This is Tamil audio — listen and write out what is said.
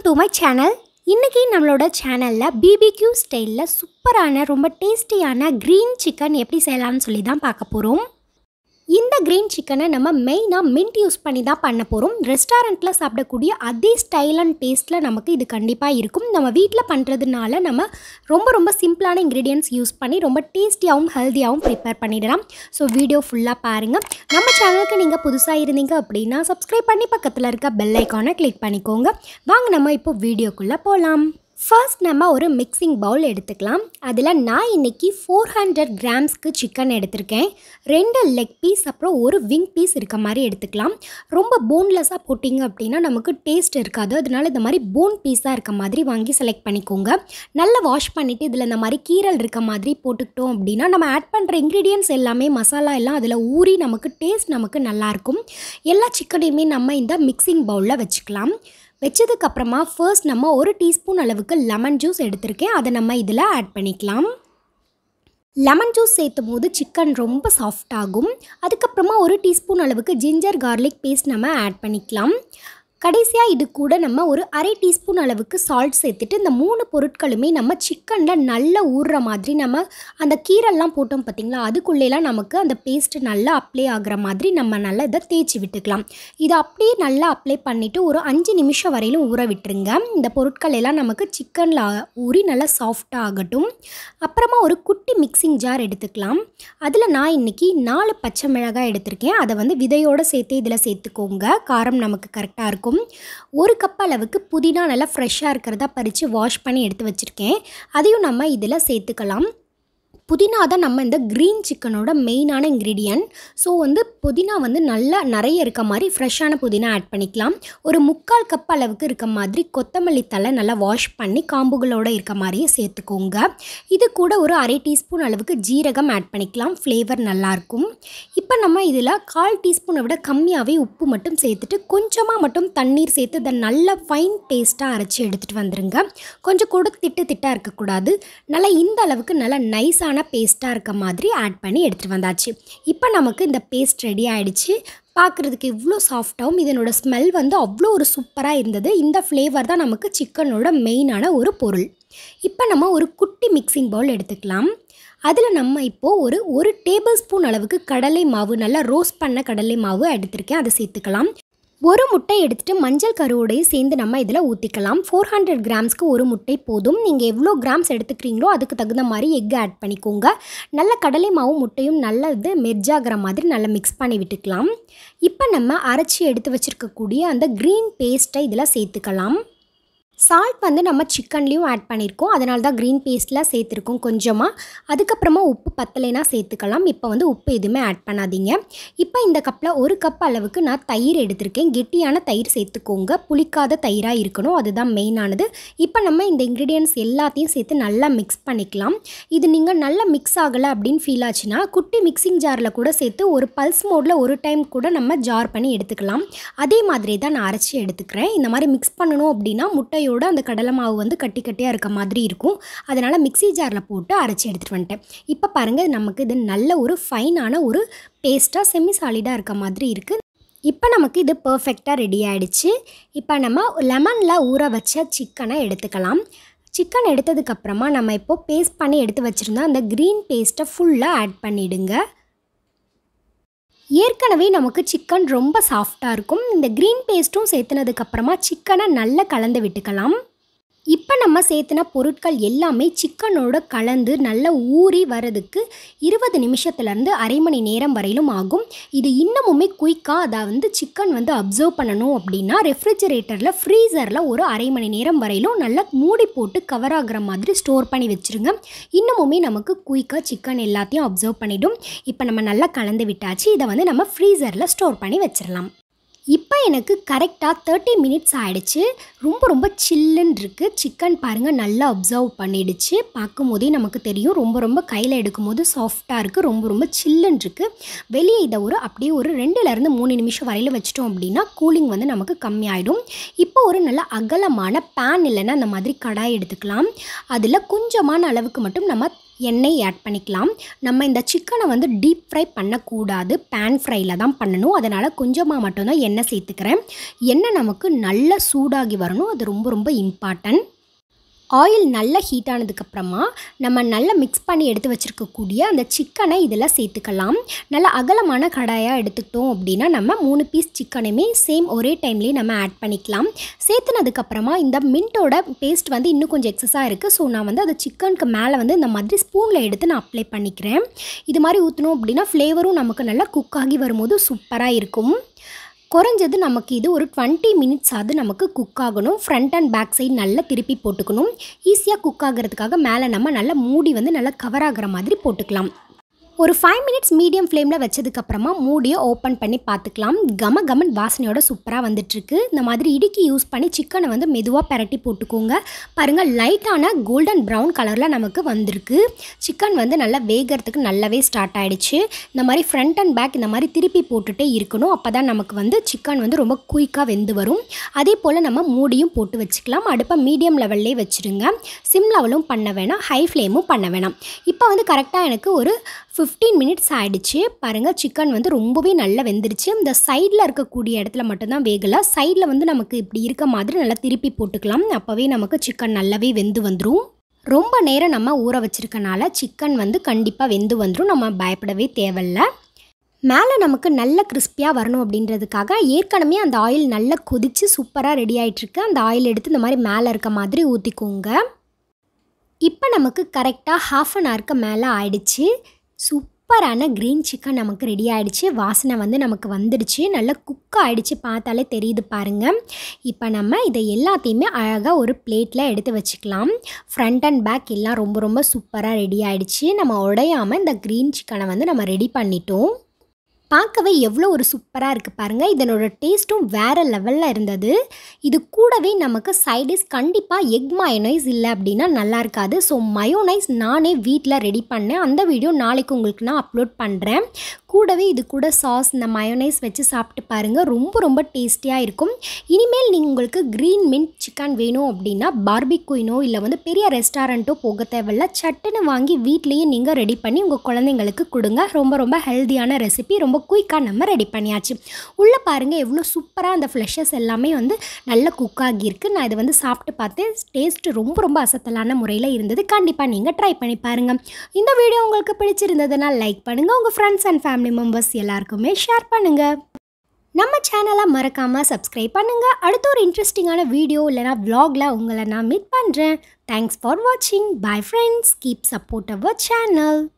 டு மை சேனல் இன்றைக்கி நம்மளோட சேனலில் பிபிக்யூ ஸ்டைலில் சூப்பரான ரொம்ப டேஸ்டியான க்ரீன் சிக்கன் எப்படி செய்யலாம்னு சொல்லி தான் பார்க்க போகிறோம் இந்த க்ரீன் சிக்கனை நம்ம மெயினாக மின்ட் யூஸ் பண்ணி தான் பண்ண போகிறோம் ரெஸ்டாரண்ட்டில் சாப்பிடக்கூடிய அதே ஸ்டைல் அண்ட் டேஸ்ட்டில் நமக்கு இது கண்டிப்பாக இருக்கும் நம்ம வீட்டில் பண்ணுறதுனால நம்ம ரொம்ப ரொம்ப சிம்பிளான இன்க்ரீடியன்ஸ் யூஸ் பண்ணி ரொம்ப டேஸ்டியாகவும் ஹெல்த்தியாகவும் ப்ரிப்பேர் பண்ணிடலாம் ஸோ வீடியோ ஃபுல்லாக பாருங்கள் நம்ம சேனலுக்கு நீங்கள் புதுசாக இருந்தீங்க அப்படின்னா சப்ஸ்கிரைப் பண்ணி பக்கத்தில் இருக்க பெல் ஐக்கானை கிளிக் பண்ணிக்கோங்க வாங்க நம்ம இப்போ வீடியோக்குள்ளே போகலாம் ஃபர்ஸ்ட் நம்ம ஒரு மிக்சிங் பவுல் எடுத்துக்கலாம் அதில் நான் இன்றைக்கி ஃபோர் ஹண்ட்ரட் கிராம்ஸ்க்கு சிக்கன் எடுத்திருக்கேன் ரெண்டு லெக் பீஸ் அப்புறம் ஒரு விங் பீஸ் இருக்க மாதிரி எடுத்துக்கலாம் ரொம்ப போன்லெஸ்ஸாக போட்டிங்க அப்படின்னா நமக்கு டேஸ்ட் இருக்காது அதனால இந்த மாதிரி போன் பீஸாக இருக்க மாதிரி வாங்கி செலக்ட் பண்ணிக்கோங்க நல்லா வாஷ் பண்ணிவிட்டு இதில் இந்த மாதிரி கீரல் இருக்க மாதிரி போட்டுக்கிட்டோம் அப்படின்னா நம்ம ஆட் பண்ணுற இன்க்ரீடியன்ஸ் எல்லாமே மசாலா எல்லாம் அதில் ஊறி நமக்கு டேஸ்ட் நமக்கு நல்லாயிருக்கும் எல்லா சிக்கனையுமே நம்ம இந்த மிக்சிங் பவுலில் வச்சுக்கலாம் வச்சதுக்கப்புறமா ஃபர்ஸ்ட் நம்ம ஒரு டீஸ்பூன் அளவுக்கு லெமன் ஜூஸ் எடுத்திருக்கேன் அதை நம்ம இதில் ஆட் பண்ணிக்கலாம் லெமன் ஜூஸ் சேர்த்தும் போது சிக்கன் ரொம்ப சாஃப்ட் ஆகும் அதுக்கப்புறமா ஒரு டீஸ்பூன் அளவுக்கு ஜிஞ்சர் கார்லிக் பேஸ்ட் நம்ம ஆட் பண்ணிக்கலாம் கடைசியாக இது கூட நம்ம ஒரு அரை டீஸ்பூன் அளவுக்கு சால்ட் சேர்த்துட்டு இந்த மூணு பொருட்களுமே நம்ம சிக்கனில் நல்லா ஊறுற மாதிரி நம்ம அந்த கீரெல்லாம் போட்டோம் பார்த்திங்களா அதுக்குள்ளேலாம் நமக்கு அந்த பேஸ்ட்டு நல்லா அப்ளை ஆகிற மாதிரி நம்ம நல்லா இதை தேய்ச்சி விட்டுக்கலாம் இதை அப்படியே நல்லா அப்ளை பண்ணிவிட்டு ஒரு அஞ்சு நிமிஷம் வரையிலும் ஊற விட்டுருங்க இந்த பொருட்கள் எல்லாம் நமக்கு சிக்கனில் ஊறி நல்லா சாஃப்டாக ஆகட்டும் அப்புறமா ஒரு குட்டி மிக்சிங் ஜார் எடுத்துக்கலாம் அதில் நான் இன்றைக்கி நாலு பச்சை மிளகாய் எடுத்திருக்கேன் அதை வந்து விதையோடு சேர்த்து இதில் சேர்த்துக்கோங்க காரம் நமக்கு கரெக்டாக இருக்கும் ஒரு கப் அளவுக்கு புதினா நல்லா ஃப்ரெஷ்ஷாக இருக்கிறதா பறித்து வாஷ் பண்ணி எடுத்து வச்சுருக்கேன் அதையும் நம்ம இதில் சேர்த்துக்கலாம் புதினா தான் நம்ம இந்த க்ரீன் சிக்கனோட மெயினான இன்க்ரீடியன்ட் ஸோ வந்து புதினா வந்து நல்லா நிறைய இருக்க மாதிரி ஃப்ரெஷ்ஷான புதினா ஆட் பண்ணிக்கலாம் ஒரு முக்கால் கப் அளவுக்கு இருக்க மாதிரி கொத்தமல்லி தலை நல்லா வாஷ் பண்ணி காம்புகளோடு இருக்க மாதிரியே சேர்த்துக்கோங்க இது கூட ஒரு அரை டீஸ்பூன் அளவுக்கு ஜீரகம் ஆட் பண்ணிக்கலாம் ஃப்ளேவர் நல்லாயிருக்கும் இப்போ நம்ம இதில் கால் டீஸ்பூனை விட கம்மியாகவே உப்பு மட்டும் சேர்த்துட்டு கொஞ்சமாக மட்டும் தண்ணீர் சேர்த்து இதை நல்லா ஃபைன் பேஸ்ட்டாக அரைச்சி எடுத்துகிட்டு வந்துடுங்க கொஞ்சம் கூட திட்டு திட்டாக இருக்கக்கூடாது நல்லா இந்த அளவுக்கு நல்லா நைஸான பேஸ்ட்டாக இருக்க மாதிரி ஆட் பண்ணி எடுத்துகிட்டு வந்தாச்சு இப்போ நமக்கு இந்த பேஸ்ட் ரெடி ஆகிடுச்சு பார்க்குறதுக்கு இவ்வளோ சாஃப்டாகவும் இதனோட ஸ்மெல் வந்து அவ்வளோ ஒரு சூப்பராக இருந்தது இந்த ஃப்ளேவர் தான் நமக்கு சிக்கனோட மெயினான ஒரு பொருள் இப்போ நம்ம ஒரு குட்டி மிக்சிங் பவுல் எடுத்துக்கலாம் அதில் நம்ம இப்போது ஒரு ஒரு டேபிள் ஸ்பூன் அளவுக்கு கடலை மாவு நல்லா ரோஸ்ட் பண்ண கடலை மாவு எடுத்திருக்கேன் அதை சேர்த்துக்கலாம் ஒரு முட்டை எடுத்துகிட்டு மஞ்சள் கருவோடையும் சேர்ந்து நம்ம இதில் ஊற்றிக்கலாம் ஃபோர் ஹண்ட்ரட் கிராம்ஸ்க்கு ஒரு முட்டை போதும் நீங்கள் எவ்வளோ கிராம்ஸ் எடுத்துக்கிறீங்களோ அதுக்கு தகுந்த மாதிரி எக் ஆட் பண்ணிக்கோங்க நல்ல கடலை மாவும் முட்டையும் நல்லா இது மெர்ஜாகிற மாதிரி நல்லா மிக்ஸ் பண்ணி விட்டுக்கலாம் இப்போ நம்ம அரைச்சி எடுத்து வச்சுருக்கக்கூடிய அந்த க்ரீன் பேஸ்ட்டை இதில் சேர்த்துக்கலாம் சால்ட் வந்து நம்ம சிக்கன்லேயும் ஆட் பண்ணியிருக்கோம் அதனால தான் க்ரீன் பேஸ்ட்டில் சேர்த்துருக்கோம் கொஞ்சமாக அதுக்கப்புறமா உப்பு பத்தலைனா சேர்த்துக்கலாம் இப்போ வந்து உப்பு எதுவுமே ஆட் பண்ணாதீங்க இப்போ இந்த கப்பில் ஒரு கப் அளவுக்கு நான் தயிர் எடுத்திருக்கேன் கெட்டியான தயிர் சேர்த்துக்கோங்க புளிக்காத தயிராக இருக்கணும் அதுதான் மெயினானது இப்போ நம்ம இந்த இன்க்ரீடியன்ஸ் எல்லாத்தையும் சேர்த்து நல்லா மிக்ஸ் பண்ணிக்கலாம் இது நீங்கள் நல்லா மிக்ஸ் ஆகலை அப்படின்னு ஃபீல் ஆச்சுன்னா குட்டி மிக்சிங் ஜாரில் கூட சேர்த்து ஒரு பல்ஸ் மோடில் ஒரு டைம் கூட நம்ம ஜார் பண்ணி எடுத்துக்கலாம் அதே மாதிரி தான் நான் அரைச்சி எடுத்துக்கிறேன் இந்த மாதிரி மிக்ஸ் பண்ணணும் அப்படின்னா முட்டை முட்டையோட அந்த கடலை மாவு வந்து கட்டி கட்டியாக இருக்க மாதிரி இருக்கும் அதனால் மிக்சி ஜாரில் போட்டு அரைச்சி எடுத்துகிட்டு வந்துட்டேன் இப்போ பாருங்கள் நமக்கு இது நல்ல ஒரு ஃபைனான ஒரு பேஸ்ட்டாக செமி சாலிடாக இருக்க மாதிரி இருக்குது இப்போ நமக்கு இது பர்ஃபெக்டாக ரெடி ஆகிடுச்சு இப்போ நம்ம லெமனில் ஊற வச்ச சிக்கனை எடுத்துக்கலாம் சிக்கன் எடுத்ததுக்கப்புறமா நம்ம இப்போது பேஸ்ட் பண்ணி எடுத்து வச்சுருந்தா அந்த க்ரீன் பேஸ்ட்டை ஃபுல்லாக ஆட் பண்ணிவிடுங்க ஏற்கனவே நமக்கு சிக்கன் ரொம்ப சாஃப்டாக இருக்கும் இந்த க்ரீன் பேஸ்ட்டும் சேர்த்துனதுக்கப்புறமா சிக்கனை நல்லா கலந்து விட்டுக்கலாம் இப்போ நம்ம சேர்த்துன பொருட்கள் எல்லாமே சிக்கனோட கலந்து நல்லா ஊறி வரதுக்கு இருபது நிமிஷத்துலேருந்து அரை மணி நேரம் வரையிலும் ஆகும் இது இன்னமுமே குயிக்காக அதை வந்து சிக்கன் வந்து அப்சர்வ் பண்ணணும் அப்படின்னா ரெஃப்ரிஜரேட்டரில் ஃப்ரீசரில் ஒரு அரை மணி நேரம் வரையிலும் நல்லா மூடி போட்டு கவர் ஆகிற மாதிரி ஸ்டோர் பண்ணி வச்சுருங்க இன்னமுமே நமக்கு குயிக்காக சிக்கன் எல்லாத்தையும் அப்சர்வ் பண்ணிடும் இப்போ நம்ம நல்லா கலந்து விட்டாச்சு இதை வந்து நம்ம ஃப்ரீசரில் ஸ்டோர் பண்ணி வச்சிடலாம் இப்போ எனக்கு கரெக்டாக தேர்ட்டி மினிட்ஸ் ஆகிடுச்சு ரொம்ப ரொம்ப சில்லுன்னு இருக்குது சிக்கன் பாருங்கள் நல்லா அப்சர்வ் பண்ணிடுச்சு பார்க்கும் போதே நமக்கு தெரியும் ரொம்ப ரொம்ப கையில் எடுக்கும்போது சாஃப்டாக இருக்குது ரொம்ப ரொம்ப சில்லுன்னு இருக்குது வெளியே இதை ஒரு அப்படியே ஒரு ரெண்டுலேருந்து மூணு நிமிஷம் வரையில் வச்சிட்டோம் அப்படின்னா கூலிங் வந்து நமக்கு கம்மியாயிடும் இப்போ ஒரு நல்ல அகலமான பேன் இல்லைன்னா அந்த மாதிரி கடாய் எடுத்துக்கலாம் அதில் கொஞ்சமான அளவுக்கு மட்டும் நம்ம எண்ணெய் ஆட் பண்ணிக்கலாம் நம்ம இந்த சிக்கனை வந்து டீப் ஃப்ரை பண்ணக்கூடாது பேன் ஃப்ரையில் தான் பண்ணணும் அதனால் கொஞ்சமாக மட்டும்தான் எண்ணெய் சேர்த்துக்கிறேன் எண்ணெய் நமக்கு நல்லா சூடாகி வரணும் அது ரொம்ப ரொம்ப இம்பார்ட்டன்ட் ஆயில் நல்லா ஹீட் ஆனதுக்கப்புறமா நம்ம நல்லா மிக்ஸ் பண்ணி எடுத்து வச்சுருக்கக்கூடிய அந்த சிக்கனை இதில் சேர்த்துக்கலாம் நல்லா அகலமான கடாயாக எடுத்துக்கிட்டோம் அப்படின்னா நம்ம மூணு பீஸ் சிக்கனையுமே சேம் ஒரே டைம்லேயே நம்ம ஆட் பண்ணிக்கலாம் சேர்த்துனதுக்கப்புறமா இந்த மின்ட்டோட பேஸ்ட் வந்து இன்னும் கொஞ்சம் எக்ஸஸாக இருக்குது ஸோ நான் வந்து அது சிக்கனுக்கு மேலே வந்து இந்த மாதிரி ஸ்பூனில் எடுத்து நான் அப்ளை பண்ணிக்கிறேன் இது மாதிரி ஊற்றணும் அப்படின்னா ஃப்ளேவரும் நமக்கு நல்லா குக் ஆகி வரும்போது சூப்பராக இருக்கும் குறைஞ்சது நமக்கு இது ஒரு டுவெண்ட்டி மினிட்ஸ் ஆகுது நமக்கு குக் ஆகணும் ஃப்ரண்ட் அண்ட் பேக் சைடு நல்லா திருப்பி போட்டுக்கணும் ஈஸியாக குக் ஆகிறதுக்காக மேலே நம்ம நல்லா மூடி வந்து நல்லா கவர் ஆகிற மாதிரி போட்டுக்கலாம் ஒரு ஃபைவ் மினிட்ஸ் மீடியம் ஃப்ளேமில் வச்சதுக்கப்புறமா மூடியை ஓப்பன் பண்ணி பார்த்துக்கலாம் கம கமன் வாசனையோட சூப்பராக வந்துட்டுருக்கு இந்த மாதிரி இடுக்கி யூஸ் பண்ணி சிக்கனை வந்து மெதுவாக பரட்டி போட்டுக்கோங்க பாருங்கள் லைட்டான கோல்டன் ப்ரௌன் கலரில் நமக்கு வந்திருக்கு சிக்கன் வந்து நல்லா வேகிறதுக்கு நல்லாவே ஸ்டார்ட் ஆகிடுச்சு இந்த மாதிரி ஃப்ரண்ட் அண்ட் பேக் இந்த மாதிரி திருப்பி போட்டுகிட்டே இருக்கணும் அப்போ தான் நமக்கு வந்து சிக்கன் வந்து ரொம்ப குயிக்காக வெந்து வரும் அதே போல் நம்ம மூடியும் போட்டு வச்சுக்கலாம் அடுப்பை மீடியம் லெவல்லே வச்சுருங்க சிம் லெவலும் பண்ண வேணாம் ஹை ஃப்ளேமும் பண்ண வேணாம் இப்போ வந்து கரெக்டாக எனக்கு ஒரு ஃபிஃப்டீன் மினிட்ஸ் ஆகிடுச்சு பாருங்கள் சிக்கன் வந்து ரொம்பவே நல்லா வெந்துருச்சு இந்த சைடில் இருக்கக்கூடிய இடத்துல மட்டும்தான் வேகலை சைடில் வந்து நமக்கு இப்படி இருக்க மாதிரி நல்லா திருப்பி போட்டுக்கலாம் அப்போவே நமக்கு சிக்கன் நல்லாவே வெந்து வந்துடும் ரொம்ப நேரம் நம்ம ஊற வச்சிருக்கனால சிக்கன் வந்து கண்டிப்பாக வெந்து வந்துடும் நம்ம பயப்படவே தேவையில்ல மேலே நமக்கு நல்ல கிறிஸ்பியாக வரணும் அப்படின்றதுக்காக ஏற்கனவே அந்த ஆயில் நல்லா கொதித்து சூப்பராக ரெடி ஆகிட்டுருக்கு அந்த ஆயில் எடுத்து இந்த மாதிரி மேலே இருக்க மாதிரி ஊற்றிக்கோங்க இப்போ நமக்கு கரெக்டாக ஹாஃப் அன் ஹவருக்கு மேலே ஆயிடுச்சு சூப்பரான க்ரீன் சிக்கன் நமக்கு ரெடி ஆகிடுச்சு வாசனை வந்து நமக்கு வந்துடுச்சு நல்லா குக் ஆகிடுச்சு பார்த்தாலே தெரியுது பாருங்கள் இப்போ நம்ம இதை எல்லாத்தையுமே அழகாக ஒரு பிளேட்டில் எடுத்து வச்சுக்கலாம் ஃப்ரண்ட் அண்ட் பேக் எல்லாம் ரொம்ப ரொம்ப சூப்பராக ரெடி ஆகிடுச்சு நம்ம உடையாமல் இந்த க்ரீன் சிக்கனை வந்து நம்ம ரெடி பண்ணிட்டோம் பார்க்கவே எவ்வளோ ஒரு சூப்பராக இருக்குது பாருங்கள் இதனோட டேஸ்ட்டும் வேறு லெவலில் இருந்தது இது கூடவே நமக்கு சைடிஸ் கண்டிப்பாக எக் மயோனைஸ் இல்லை அப்படின்னா நல்லா இருக்காது ஸோ மயோனைஸ் நானே வீட்டில் ரெடி பண்ணேன் அந்த வீடியோ நாளைக்கு உங்களுக்கு நான் அப்லோட் பண்ணுறேன் கூடவே இது கூட சாஸ் இந்த மயோனைஸ் வச்சு சாப்பிட்டு பாருங்கள் ரொம்ப ரொம்ப டேஸ்டியாக இருக்கும் இனிமேல் நீங்கள் உங்களுக்கு க்ரீன் மின்ட் சிக்கன் வேணும் அப்படின்னா பார்பிக்யூனோ இல்லை வந்து பெரிய ரெஸ்டாரண்ட்டோ போக தேவையில்ல சட்டுன்னு வாங்கி வீட்லேயே நீங்கள் ரெடி பண்ணி உங்கள் குழந்தைங்களுக்கு கொடுங்க ரொம்ப ரொம்ப ஹெல்த்தியான ரெசிபி ரொம்ப குயிக்காக நம்ம ரெடி பண்ணியாச்சு உள்ளே பாருங்கள் எவ்வளோ சூப்பராக அந்த ஃப்ளஷஸ் எல்லாமே வந்து நல்ல குக் ஆகியிருக்கு நான் இதை வந்து சாப்பிட்டு பார்த்தேன் டேஸ்ட் ரொம்ப ரொம்ப அசத்தலான முறையில் இருந்தது கண்டிப்பாக நீங்கள் ட்ரை பண்ணி பாருங்கள் இந்த வீடியோ உங்களுக்கு பிடிச்சிருந்ததுன்னா லைக் பண்ணுங்கள் உங்கள் ஃப்ரெண்ட்ஸ் அண்ட் ஃபேமிலி மெம்பர்ஸ் எல்லாருக்குமே ஷேர் பண்ணுங்கள் நம்ம சேனலை மறக்காமல் சப்ஸ்கிரைப் பண்ணுங்கள் அடுத்த ஒரு இன்ட்ரெஸ்டிங்கான வீடியோ இல்லைனா vlogல உங்களை நான் மீட் பண்ணுறேன் தேங்க்ஸ் ஃபார் வாட்சிங் bye friends keep support our channel